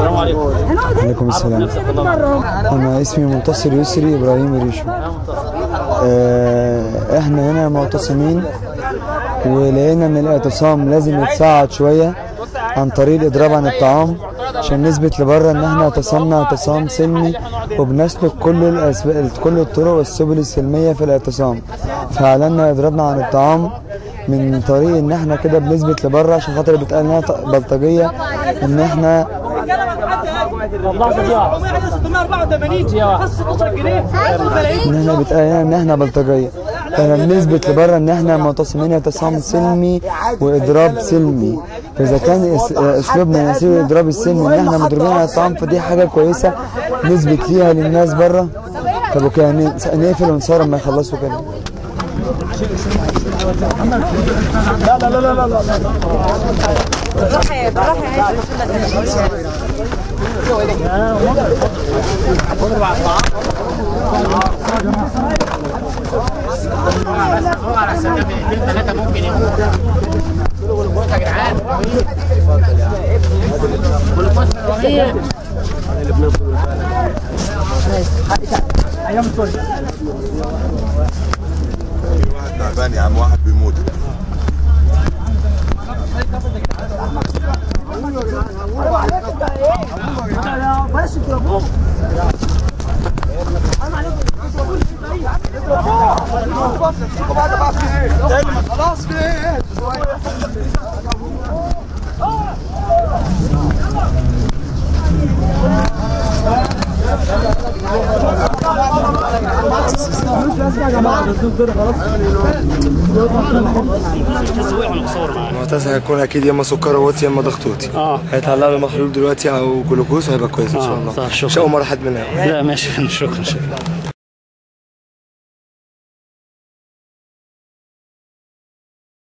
السلام عليكم عليكم السلام انا اسمي منتصر يسري ابراهيم ريشو آه، احنا هنا معتصمين ولقينا ان الاعتصام لازم يتصاعد شويه عن طريق الاضراب عن الطعام عشان نثبت لبره ان احنا اعتصمنا اعتصام سلمي وبنسلك كل الأسب... كل الطرق والسبل السلميه في الاعتصام فاعلنا اضرابنا عن الطعام من طريق ان احنا كده بنثبت لبره عشان خاطر بيتقال لنا ط- بلطجيه ان احنا ان احنا بيتقال لنا ان احنا بلطجيه فاحنا بنثبت لبره ان احنا معتصمين اعتصام سلمي واضراب سلمي فاذا كان اس- اسلوبنا يسير الاضراب السلمي ان احنا مضربين على الطعام فدي حاجه كويسه نثبت ليها للناس بره طب وكده ن- نقفل ونصور لما يخلصوا كده واحد تعبان يا عم واحد بيموت المعتزه هيكون اكيد يا اما سكر واطي يا اما ضغط واطي اه هيتعلق له محلول دلوقتي او جلوكوز هيبقى كويس ان شاء آه، الله طيب، شكراً. مش اول مره حد منها لا ماشي شكرا شكرا